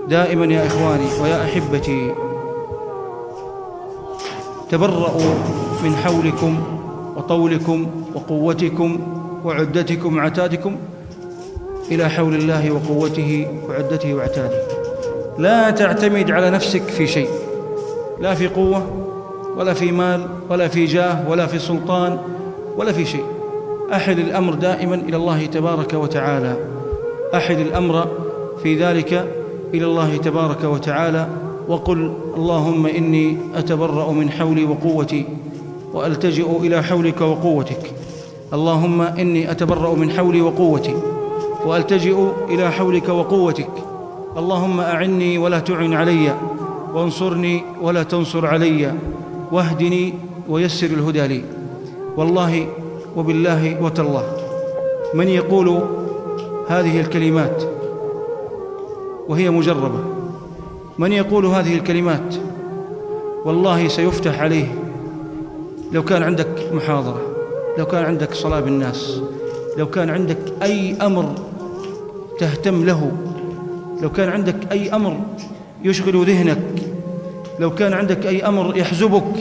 دائما يا إخواني ويا أحبتي تبرأوا من حولكم وطولكم وقوتكم وعدتكم وعتادكم إلى حول الله وقوته وعدته وعتاده لا تعتمد على نفسك في شيء لا في قوة ولا في مال ولا في جاه ولا في سلطان ولا في شيء أحد الأمر دائما إلى الله تبارك وتعالى أحد الأمر في ذلك إلى الله تبارك وتعالى وقل اللهم إني أتبرأ من حولي وقوتي وألتجئ إلى حولك وقوتك اللهم إني أتبرأ من حولي وقوتي وألتجئ إلى حولك وقوتك اللهم أعني ولا تعن علي وانصرني ولا تنصر علي واهدني ويسر الهدى لي والله وبالله وتالله من يقول هذه الكلمات وهي مجربة من يقول هذه الكلمات والله سيفتح عليه لو كان عندك محاضرة لو كان عندك صلاة بالناس لو كان عندك أي أمر تهتم له لو كان عندك أي أمر يشغل ذهنك لو كان عندك أي أمر يحزبك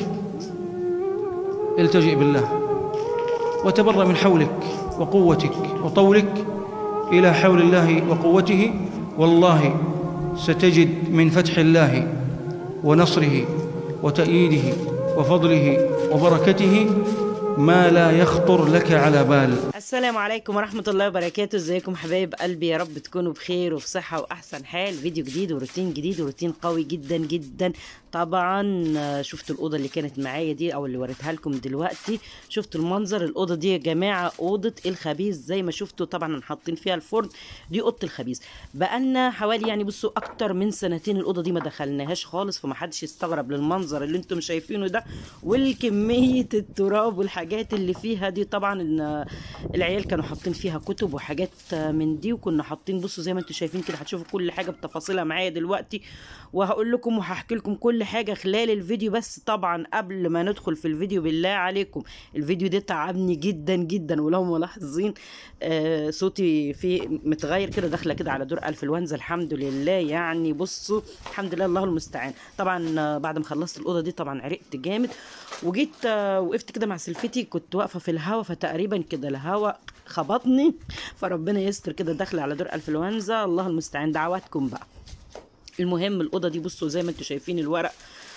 التجئ بالله وتبر من حولك وقوتك وطولك إلى حول الله وقوته والله ستجد من فتح الله ونصره وتأييده وفضله وبركته ما لا يخطر لك على بال السلام عليكم ورحمة الله وبركاته ازيكم حبايب قلبي يا رب تكونوا بخير وفي صحة وأحسن حال فيديو جديد وروتين جديد وروتين قوي جدا جدا طبعا آه، شفتوا الأوضة اللي كانت معايا دي أو اللي وريتها لكم دلوقتي شفتوا المنظر الأوضة دي يا جماعة أوضة الخبيز زي ما شفتوا طبعا حاطين فيها الفرن دي أوضة الخبيز بقالنا حوالي يعني بصوا أكتر من سنتين الأوضة دي ما دخلناهاش خالص فمحدش يستغرب للمنظر اللي انتم شايفينه ده والكمية التراب والحاجات اللي فيها دي طبعا إن العيال كانوا حاطين فيها كتب وحاجات من دي وكنا حاطين بصوا زي ما انتم شايفين كده هتشوفوا كل حاجه بتفاصيلها معايا دلوقتي وهقول لكم وهحكي لكم كل حاجه خلال الفيديو بس طبعا قبل ما ندخل في الفيديو بالله عليكم الفيديو ده تعبني جدا جدا ولو ملاحظين آه صوتي فيه متغير كده داخله كده على دور انفلونزا الحمد لله يعني بصوا الحمد لله الله المستعان طبعا آه، بعد ما خلصت الاوضه دي طبعا عرقت جامد وجيت آه، وقفت كده مع سلفتي كنت واقفه في الهوا فتقريبا كده الهوا خبطني فربنا يستر كده داخله على دور انفلونزا الله المستعان دعواتكم بقى المهم الاوضه دي بصوا زي ما انتم شايفين الورق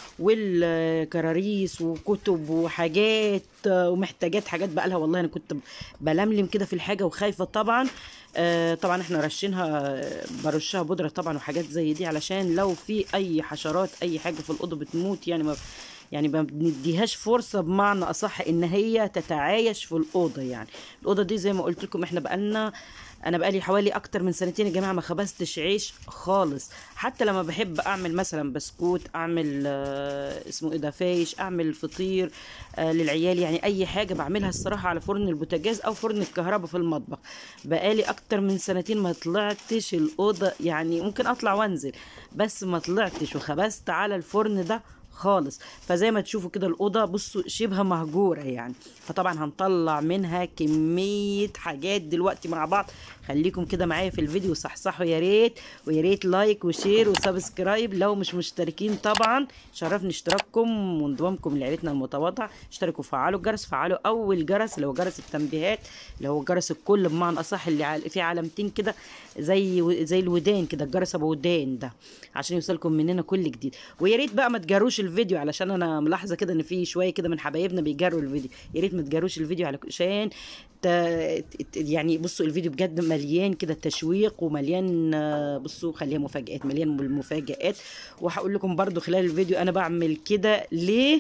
والكراريس وكتب وحاجات ومحتاجات حاجات بقى لها والله انا كنت بلملم كده في الحاجه وخايفه طبعا آه، طبعا احنا رشينها برشها بودره طبعا وحاجات زي دي علشان لو في اي حشرات اي حاجه في الاوضه بتموت يعني ما يعني ما بنديهاش فرصه بمعنى اصح ان هي تتعايش في الاوضه يعني الاوضه دي زي ما قلت لكم احنا بقالنا انا بقالي حوالي اكتر من سنتين يا جماعه ما خبزتش عيش خالص حتى لما بحب اعمل مثلا بسكوت اعمل آه، اسمه ايه ده فايش اعمل فطير آه، للعيال يعني اي حاجه بعملها الصراحه على فرن البوتاجاز او فرن الكهرباء في المطبخ بقالي اكتر من سنتين ما طلعتش الاوضه يعني ممكن اطلع وانزل بس ما طلعتش وخبزت على الفرن ده خالص فزي ما تشوفوا كده الاوضه بصوا شبه مهجوره يعني فطبعا هنطلع منها كميه حاجات دلوقتي مع بعض خليكم كده معايا في الفيديو صحصحوا يا ريت ويا ريت لايك وشير وسبسكرايب لو مش مشتركين طبعا شرفني اشتراككم وانضمامكم لعيلتنا المتواضعه اشتركوا وفعلوا الجرس فعلوا اول جرس اللي هو جرس التنبيهات اللي هو جرس الكل بمعنى اصح اللي عل- فيه علامتين كده زي زي الودان كده الجرس ابو ودان ده عشان يوصلكم مننا كل جديد ويا ريت بقى ما تجروش الفيديو علشان انا ملاحظه كده ان في شويه كده من حبايبنا بيجروا الفيديو يا ريت ما تجروش الفيديو علشان ت... ت- يعني بصوا الفيديو بجد مليان كده تشويق ومليان آه، بصوا خليها مفاجآت مليان بالمفاجآت وهقول لكم برضو خلال الفيديو انا بعمل كده ليه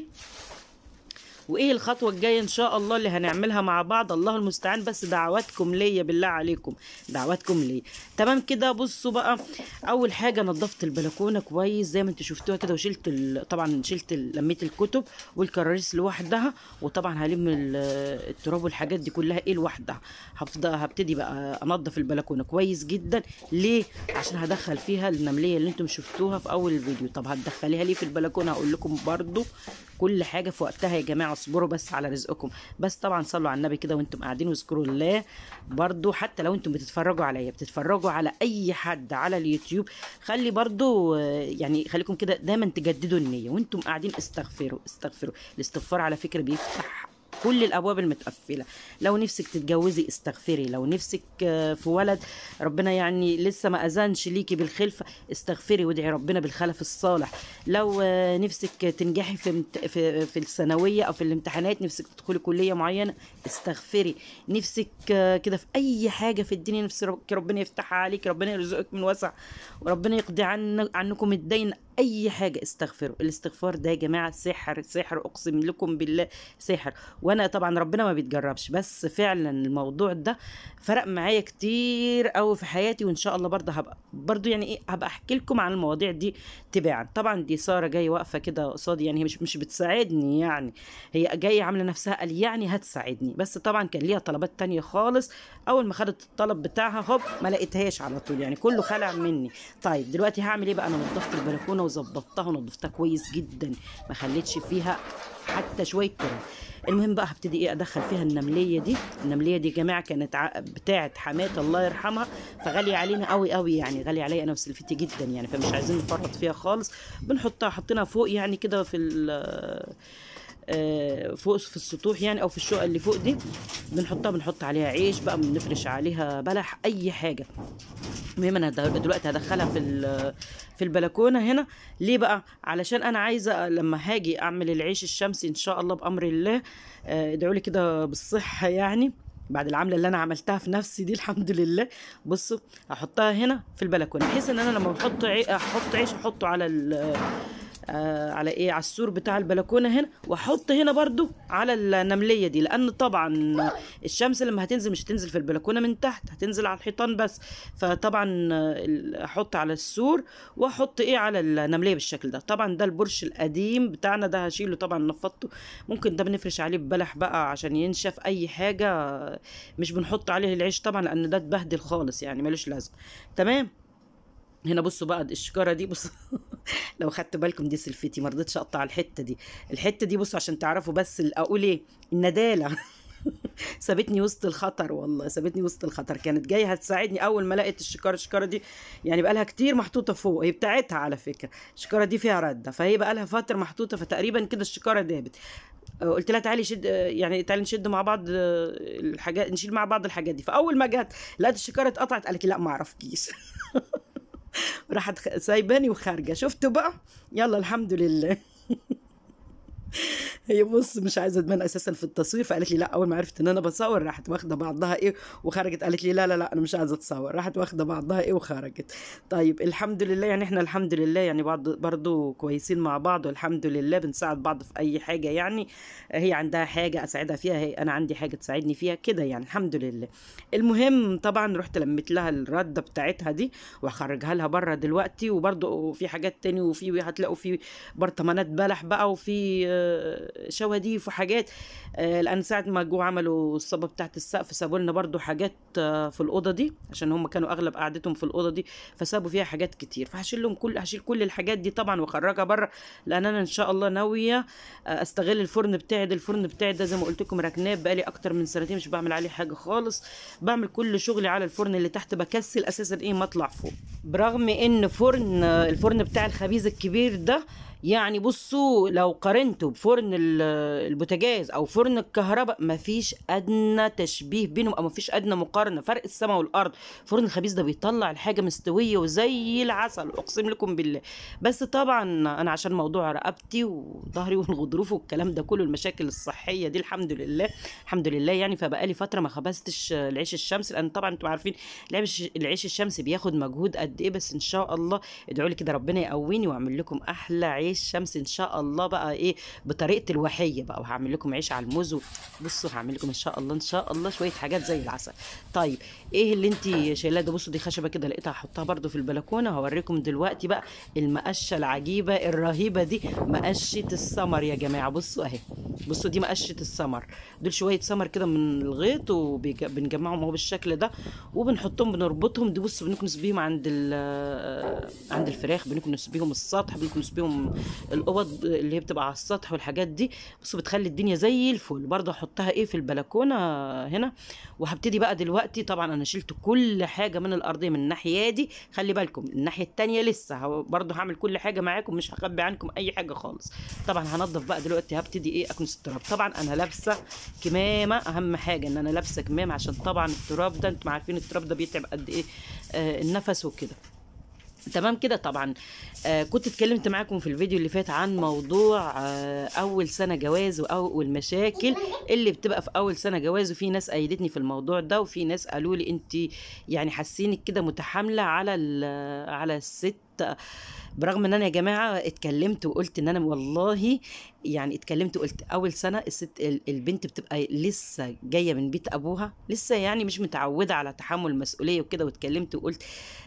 وايه الخطوه الجايه ان شاء الله اللي هنعملها مع بعض الله المستعان بس دعواتكم ليا بالله عليكم دعواتكم ليا تمام كده بصوا بقى اول حاجه نظفت البلكونه كويس زي ما انتوا شفتوها كده وشلت ال- طبعا شلت ال- لميت الكتب والكراريس لوحدها وطبعا هلم ال- التراب والحاجات دي كلها ايه لوحدها هفضل هبتدي بقى انضف البلكونه كويس جدا ليه عشان هدخل فيها النمليه اللي انتم شفتوها في اول الفيديو طب هتدخليها ليه في البلكونه هقول لكم برضو كل حاجه في وقتها يا جماعه اصبروا بس على رزقكم بس طبعا صلوا على النبي كده وانتم قاعدين واذكروا الله برضو حتى لو انتم بتتفرجوا عليا بتتفرجوا على اي حد على اليوتيوب خلي برضو آه، يعني خليكم كده دايما تجددوا النيه وانتم قاعدين استغفروا استغفروا الاستغفار على فكره بيفتح كل الابواب المتقفله لو نفسك تتجوزي استغفري لو نفسك آه، في ولد ربنا يعني لسه ما اذنش ليكي بالخلفه استغفري وادعي ربنا بالخلف الصالح لو آه، نفسك تنجحي في امت- في في الثانويه او في الامتحانات نفسك تدخلي كليه معينه استغفري نفسك آه، كده في اي حاجه في الدنيا نفسك ربنا يفتحها عليك ربنا يرزقك من وسع وربنا يقضي عن عنكم الدين اي حاجه استغفروا الاستغفار ده يا جماعه سحر سحر اقسم لكم بالله سحر وانا طبعا ربنا ما بيتجربش بس فعلا الموضوع ده فرق معايا كتير قوي في حياتي وان شاء الله برضه هبقى برضه يعني ايه هبقى احكي لكم عن المواضيع دي تباعا طبعا دي ساره جايه واقفه كده قصادي يعني هي مش مش بتساعدني يعني هي جايه عامله نفسها قال يعني هتساعدني بس طبعا كان ليها طلبات تانية خالص اول ما خدت الطلب بتاعها هوب ما لقيتهاش على طول يعني كله خلع مني طيب دلوقتي هعمل ايه بقى انا نظفت البلكونه وظبطتها ونظفتها كويس جدا ما خليتش فيها حتى شويه تراب المهم بقى هبتدي ايه ادخل فيها النمليه دي النمليه دي يا جماعه كانت ع... بتاعه حماه الله يرحمها فغاليه علينا قوي قوي يعني غاليه عليا انا وسلفتي جدا يعني فمش عايزين نفرط فيها خالص بنحطها حطيناها فوق يعني كده في ال آه، فوق في السطوح يعني او في الشقق اللي فوق دي بنحطها بنحط عليها عيش بقى بنفرش عليها بلح اي حاجه المهم انا دل- دلوقتي هدخلها في ال- في البلكونه هنا ليه بقى علشان انا عايزه لما هاجي اعمل العيش الشمسي ان شاء الله بامر الله آه، ادعوا لي كده بالصحه يعني بعد العمله اللي انا عملتها في نفسي دي الحمد لله بصوا هحطها هنا في البلكونه بحيث ان انا لما بحط عي... احط عيش احطه على ال... آه على ايه على السور بتاع البلكونه هنا واحط هنا برضو على النمليه دي لان طبعا الشمس لما هتنزل مش هتنزل في البلكونه من تحت هتنزل على الحيطان بس فطبعا آه، ال- احط على السور واحط ايه على النمليه بالشكل ده طبعا ده البرش القديم بتاعنا ده هشيله طبعا نفضته ممكن ده بنفرش عليه ببلح بقى عشان ينشف اي حاجه آه، مش بنحط عليه العيش طبعا لان ده اتبهدل خالص يعني ملوش لازمه تمام هنا بصوا بقى الشجره دي بصوا لو خدتوا بالكم دي سلفتي ما رضيتش اقطع الحته دي الحته دي بصوا عشان تعرفوا بس ال- اقول ايه النداله سابتني وسط الخطر والله سابتني وسط الخطر كانت جايه هتساعدني اول ما لقيت الشكاره الشكاره دي يعني بقى لها كتير محطوطه فوق هي بتاعتها على فكره الشكاره دي فيها رده فهي بقى لها فتره محطوطه فتقريبا كده الشكاره دابت آه، قلت لها تعالي شد آه، يعني تعالي نشد مع بعض آه، الحاجات نشيل مع بعض الحاجات دي فاول ما جت لقيت الشكاره اتقطعت قالت لي لا ما اعرفكيش راحت خ- سايباني وخارجه شفتوا بقى يلا الحمد لله هي بص مش عايزه تبان اساسا في التصوير فقالت لي لا اول ما عرفت ان انا بصور راحت واخده بعضها ايه وخرجت قالت لي لا لا لا انا مش عايزه اتصور راحت واخده بعضها ايه وخرجت طيب الحمد لله يعني احنا الحمد لله يعني بعض برضو كويسين مع بعض والحمد لله بنساعد بعض في اي حاجه يعني هي عندها حاجه اساعدها فيها هي انا عندي حاجه تساعدني فيها كده يعني الحمد لله المهم طبعا رحت لميت لها الرده بتاعتها دي وهخرجها لها بره دلوقتي وبرضو في حاجات تاني وفي هتلاقوا في برطمانات بلح بقى وفي آه، شواديف وحاجات آه، لان ساعه ما جو عملوا الصبه بتاعت السقف سابوا لنا برضو حاجات آه، في الاوضه دي عشان هم كانوا اغلب قعدتهم في الاوضه دي فسابوا فيها حاجات كتير فهشيل لهم كل هشيل كل الحاجات دي طبعا واخرجها بره لان انا ان شاء الله ناويه آه، استغل الفرن بتاعي ده الفرن بتاعي ده زي ما قلت لكم ركناه بقالي اكتر من سنتين مش بعمل عليه حاجه خالص بعمل كل شغلي على الفرن اللي تحت بكسل اساسا ايه ما اطلع فوق برغم ان فرن آه، الفرن بتاع الخبيز الكبير ده يعني بصوا لو قارنته بفرن ال- البوتاجاز او فرن الكهرباء مفيش ادنى تشبيه بينهم او مفيش ادنى مقارنه فرق السماء والارض فرن الخبيز ده بيطلع الحاجه مستويه وزي العسل اقسم لكم بالله بس طبعا انا عشان موضوع رقبتي وظهري والغضروف والكلام ده كله المشاكل الصحيه دي الحمد لله الحمد لله يعني فبقالي فتره ما خبزتش العيش الشمسي لان طبعا انتوا عارفين العيش العيش الشمسي بياخد مجهود قد ايه بس ان شاء الله ادعوا لي كده ربنا يقويني واعمل لكم احلى عيش شمسي ان شاء الله بقى ايه بطريقه الوحيه بقى وهعمل لكم عيش على الموز و- بصوا هعمل لكم ان شاء الله ان شاء الله شويه حاجات زي العسل طيب ايه اللي انت شايلاه ده بصوا دي خشبه كده لقيتها هحطها برده في البلكونه هوريكم دلوقتي بقى المقشه العجيبه الرهيبه دي مقشه السمر يا جماعه بصوا اهي بصوا دي مقشه السمر دول شويه سمر كده من الغيط وبنجمعهم اهو بالشكل ده وبنحطهم بنربطهم دي بصوا بنكنس بيهم عند ال- عند الفراخ بنكنس بيهم السطح بنكنس بيهم الاوض اللي هي بتبقى على السطح والحاجات دي بصوا بتخلي الدنيا زي الفل برضه هحطها ايه في البلكونه هنا وهبتدي بقى دلوقتي طبعا انا شلت كل حاجه من الارضيه من الناحيه دي خلي بالكم الناحيه التانية لسه هو- برضه هعمل كل حاجه معاكم مش هخبي عنكم اي حاجه خالص طبعا هنضف بقى دلوقتي هبتدي ايه اكنس التراب طبعا انا لابسه كمامه اهم حاجه ان انا لابسه كمامه عشان طبعا التراب ده انتم عارفين التراب ده بيتعب قد ايه آه النفس وكده تمام كده طبعا آه كنت اتكلمت معاكم في الفيديو اللي فات عن موضوع آه اول سنه جواز واول مشاكل اللي بتبقى في اول سنه جواز وفي ناس ايدتني في الموضوع ده وفي ناس قالوا لي انت يعني حاسينك كده متحامله على ال- على الست برغم ان انا يا جماعه اتكلمت وقلت ان انا والله يعني اتكلمت وقلت اول سنه الست ال- البنت بتبقى لسه جايه من بيت ابوها لسه يعني مش متعوده على تحمل المسؤوليه وكده واتكلمت وقلت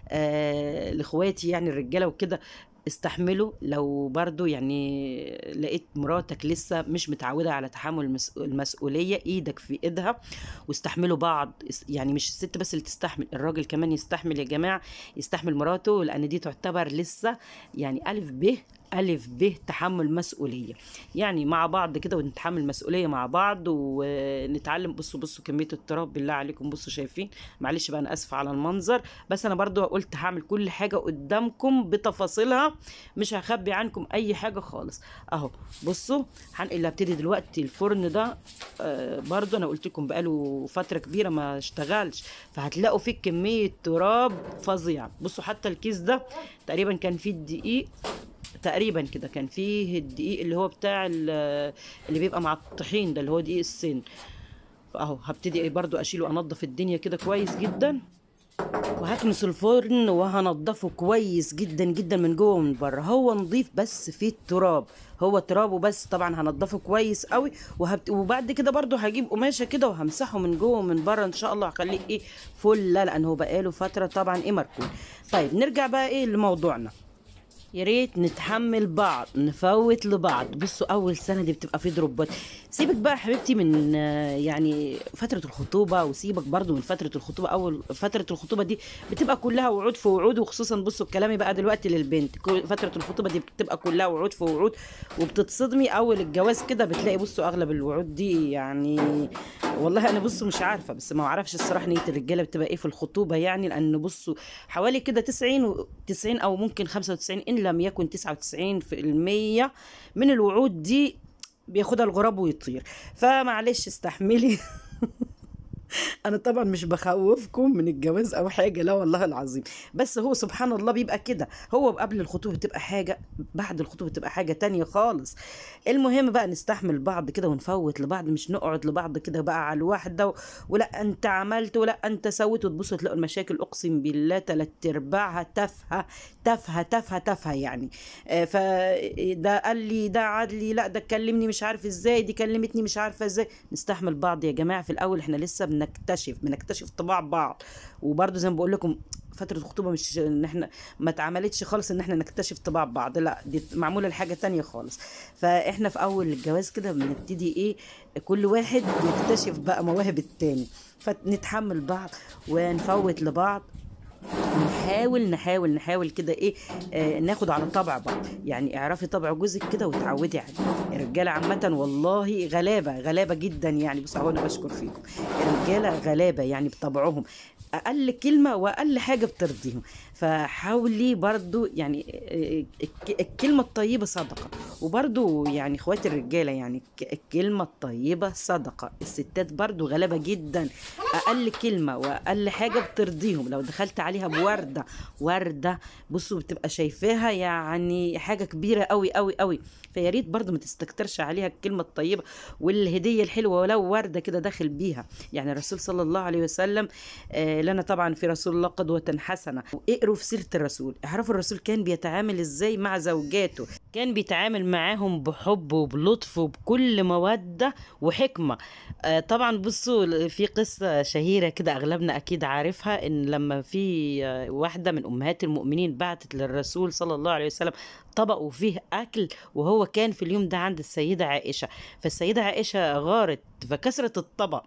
آه لاخواتي يعني الرجاله وكده استحملوا لو برضو يعني لقيت مراتك لسه مش متعودة على تحمل المس- المسؤولية ايدك في ايدها واستحملوا بعض اس- يعني مش الست بس اللي تستحمل الراجل كمان يستحمل يا جماعة يستحمل مراته لان دي تعتبر لسه يعني الف ب ألف ب تحمل مسؤولية يعني مع بعض كده ونتحمل مسؤولية مع بعض ونتعلم بصوا بصوا كمية التراب بالله عليكم بصوا شايفين معلش بقى أنا آسفة على المنظر بس أنا برضو قلت هعمل كل حاجة قدامكم بتفاصيلها مش هخبي عنكم أي حاجة خالص أهو بصوا هنقل هبتدي دلوقتي الفرن ده آه برضو أنا قلت لكم بقاله فترة كبيرة ما اشتغلش فهتلاقوا فيه كمية تراب فظيعة بصوا حتى الكيس ده تقريبا كان فيه الدقيق تقريبا كده كان فيه الدقيق اللي هو بتاع ال- اللي بيبقى مع الطحين ده اللي هو دقيق السن اهو هبتدي ايه برضو اشيله انضف الدنيا كده كويس جدا وهكنس الفرن وهنضفه كويس جدا جدا من جوه ومن بره هو نضيف بس فيه التراب هو ترابه بس طبعا هنضفه كويس قوي وهبت... وبعد كده برضو هجيب قماشه كده وهمسحه من جوه ومن بره ان شاء الله هخليه ايه فل لان هو بقاله فتره طبعا ايه مركون طيب نرجع بقى ايه لموضوعنا يا ريت نتحمل بعض نفوت لبعض بصوا اول سنه دي بتبقى في دروبات سيبك بقى يا حبيبتي من آه، يعني فتره الخطوبه وسيبك برضو من فتره الخطوبه اول فتره الخطوبه دي بتبقى كلها وعود في وعود وخصوصا بصوا الكلام بقى دلوقتي للبنت كل- فتره الخطوبه دي بتبقى كلها وعود في وعود وبتتصدمي اول الجواز كده بتلاقي بصوا اغلب الوعود دي يعني والله انا بصوا مش عارفه بس ما اعرفش الصراحه نيه الرجاله بتبقى ايه في الخطوبه يعني لان بصوا حوالي كده 90 و 90 او ممكن 95 ان لم يكن 99 في المية من الوعود دي بياخدها الغراب ويطير فمعلش استحملي انا طبعا مش بخوفكم من الجواز او حاجه لا والله العظيم بس هو سبحان الله بيبقى كده هو قبل الخطوبه بتبقى حاجه بعد الخطوبه بتبقى حاجه تانية خالص المهم بقى نستحمل بعض كده ونفوت لبعض مش نقعد لبعض كده بقى على الواحده و... ولا انت عملت ولا انت سويت وتبصوا تلاقوا المشاكل اقسم بالله تلات ارباعها تافهه تافهه تافهه تافهه يعني آه، فده قال لي ده عاد لي لا ده كلمني مش عارف ازاي دي كلمتني مش عارفه ازاي نستحمل بعض يا جماعه في الاول احنا لسه بنكتشف بنكتشف طباع بعض وبرده زي ما بقول لكم فترة الخطوبة مش ان احنا ما اتعملتش خالص ان احنا نكتشف طباع بعض لا دي معمولة لحاجة تانية خالص فاحنا في اول الجواز كده بنبتدي ايه كل واحد يكتشف بقى مواهب التاني فنتحمل بعض ونفوت لبعض نحاول نحاول نحاول كده ايه آه ناخد على طبع بعض يعني اعرفي طبع جوزك كده وتعودي عليه الرجاله عامه والله غلابه غلابه جدا يعني بص اهو انا بشكر فيكم الرجاله غلابه يعني بطبعهم اقل كلمه واقل حاجه بترضيهم فحاولي برضو يعني آه، الك- الكلمه الطيبه صدقه وبرضو يعني اخواتي الرجاله يعني الك- الكلمه الطيبه صدقه الستات برضو غلابه جدا اقل كلمه واقل حاجه بترضيهم لو دخلت عليها بورده ورده بصوا بتبقى شايفاها يعني حاجه كبيره قوي قوي قوي فيا ريت برضو ما تستكترش عليها الكلمه الطيبه والهديه الحلوه ولو ورده كده داخل بيها يعني الرسول صلى الله عليه وسلم آه لنا طبعا في رسول الله قدوه حسنه اقروا في سيره الرسول اعرفوا الرسول كان بيتعامل ازاي مع زوجاته كان بيتعامل معاهم بحب وبلطف وبكل موده وحكمه آه طبعا بصوا في قصه شهيره كده اغلبنا اكيد عارفها ان لما في آه، واحده من امهات المؤمنين بعتت للرسول صلى الله عليه وسلم طبق وفيه اكل وهو كان في اليوم ده عند السيده عائشه فالسيده عائشه غارت فكسرت الطبق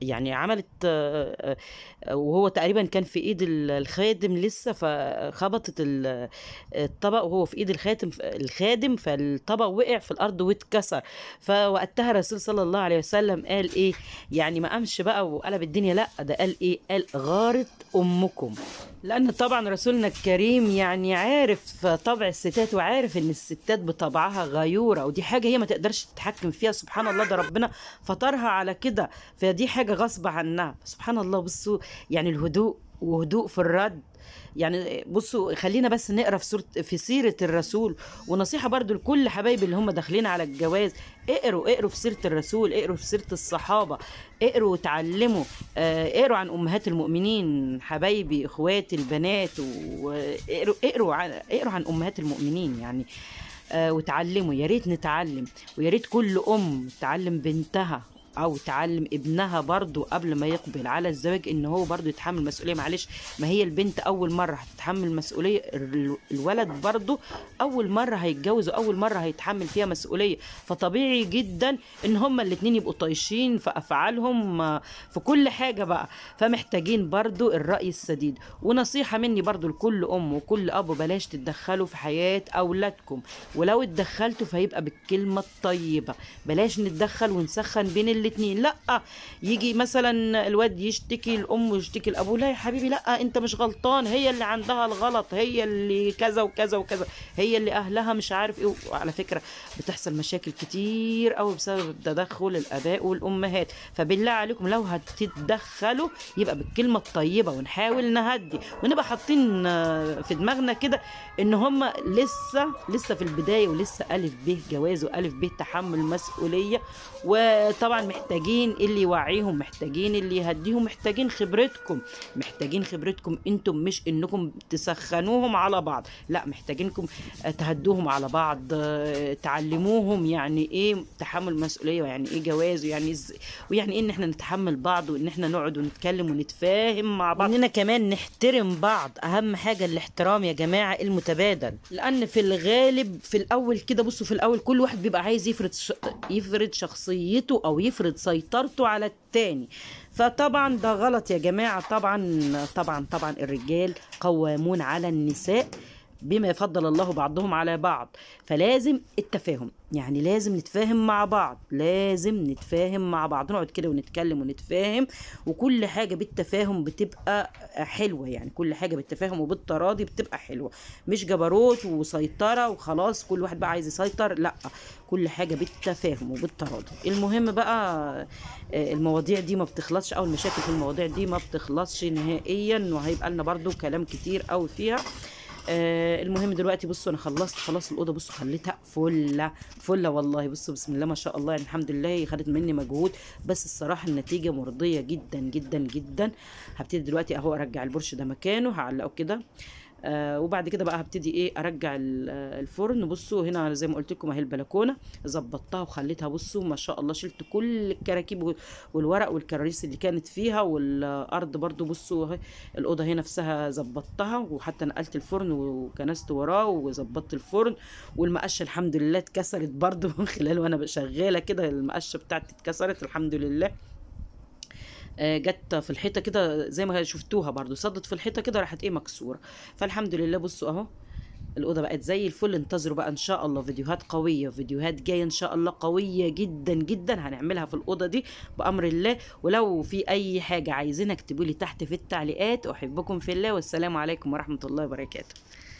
يعني عملت آه، آه، وهو تقريبا كان في ايد ال- الخادم لسه فخبطت ال- الطبق وهو في ايد الخاتم الخادم فالطبق وقع في الارض واتكسر فوقتها الرسول صلى الله عليه وسلم قال ايه يعني ما قامش بقى وقلب الدنيا لا ده قال ايه قال غارت امكم لان طبعا رسولنا الكريم يعني عارف طبع الستات وعارف ان الستات بطبعها غيوره ودي حاجه هي ما تقدرش تتحكم فيها سبحان الله ده ربنا فطرها على كده فدي حاجه غصب عنها سبحان الله بصوا يعني الهدوء وهدوء في الرد يعني بصوا خلينا بس نقرا في سوره في سيره الرسول ونصيحه برضو لكل حبايبي اللي هم داخلين على الجواز اقروا اقروا في سيره الرسول اقروا في سيره الصحابه اقروا وتعلموا آه، اقروا عن امهات المؤمنين حبايبي اخواتي البنات واقروا اقروا عن اقروا عن امهات المؤمنين يعني آه، وتعلموا يا ريت نتعلم ويا ريت كل ام تعلم بنتها او تعلم ابنها برضو قبل ما يقبل على الزواج ان هو برضو يتحمل مسؤوليه معلش ما هي البنت اول مره هتتحمل مسؤوليه ال- الولد برضو اول مره هيتجوز واول مره هيتحمل فيها مسؤوليه فطبيعي جدا ان هما الاتنين يبقوا طايشين في افعالهم آه، في كل حاجه بقى فمحتاجين برضو الراي السديد ونصيحه مني برضو لكل ام وكل اب بلاش تتدخلوا في حياه اولادكم ولو اتدخلتوا فهيبقى بالكلمه الطيبه بلاش نتدخل ونسخن بين الاتنين لا يجي مثلا الواد يشتكي الام ويشتكي الابو لا يا حبيبي لا انت مش غلطان هي اللي عندها الغلط هي اللي كذا وكذا وكذا هي اللي اهلها مش عارف ايه وعلى فكره بتحصل مشاكل كتير قوي بسبب تدخل الاباء والامهات فبالله عليكم لو هتتدخلوا يبقى بالكلمه الطيبه ونحاول نهدي ونبقى حاطين آه، في دماغنا كده ان هم لسه لسه في البدايه ولسه الف ب جواز والف ب تحمل مسؤوليه وطبعا محتاجين اللي يوعيهم محتاجين اللي يهديهم محتاجين خبرتكم محتاجين خبرتكم انتم مش انكم تسخنوهم على بعض لا محتاجينكم تهدوهم على بعض آه، تعلموهم يعني ايه تحمل مسؤوليه ويعني ايه جواز ويعني إز- ويعني ايه ان احنا نتحمل بعض وان احنا نقعد ونتكلم ونتفاهم مع بعض واننا كمان نحترم بعض اهم حاجه الاحترام يا جماعه المتبادل لان في الغالب في الاول كده بصوا في الاول كل واحد بيبقى عايز يفرض ش... يفرض شخصيته او يفرض سيطرته على التاني فطبعا ده غلط يا جماعه طبعا طبعا طبعا الرجال قوامون على النساء بما يفضل الله بعضهم على بعض فلازم التفاهم يعني لازم نتفاهم مع بعض لازم نتفاهم مع بعض نقعد كده ونتكلم ونتفاهم وكل حاجة بالتفاهم بتبقى حلوة يعني كل حاجة بالتفاهم وبالتراضي بتبقى حلوة مش جبروت وسيطرة وخلاص كل واحد بقى عايز يسيطر لا كل حاجة بالتفاهم وبالتراضي المهم بقى آه، المواضيع دي ما بتخلصش او المشاكل في المواضيع دي ما بتخلصش نهائيا وهيبقى لنا برضو كلام كتير قوي فيها آه المهم دلوقتي بصوا انا خلصت خلاص الاوضه بصوا خليتها فله فله والله بصوا بسم الله ما شاء الله يعني الحمد لله هي خدت مني مجهود بس الصراحه النتيجه مرضيه جدا جدا جدا هبتدي دلوقتي اهو ارجع البرش ده مكانه هعلقه كده آه وبعد كده بقى هبتدي ايه ارجع ال- آه، الفرن بصوا هنا زي ما قلت لكم اهي البلكونه ظبطتها وخليتها بصوا ما شاء الله شلت كل الكراكيب وال- والورق والكراريس اللي كانت فيها والارض برضو بصوا اهي الاوضه هي نفسها ظبطتها وحتى نقلت الفرن وكنست وراه وظبطت الفرن والمقشه الحمد لله اتكسرت برضو من خلال وانا شغاله كده المقشه بتاعتي اتكسرت الحمد لله آه، جت في الحيطه كده زي ما شفتوها برضو صدت في الحيطه كده راحت ايه مكسوره فالحمد لله بصوا اهو الاوضه بقت زي الفل انتظروا بقى ان شاء الله فيديوهات قويه فيديوهات جايه ان شاء الله قويه جدا جدا هنعملها في الاوضه دي بامر الله ولو في اي حاجه عايزينها اكتبوا لي تحت في التعليقات احبكم في الله والسلام عليكم ورحمه الله وبركاته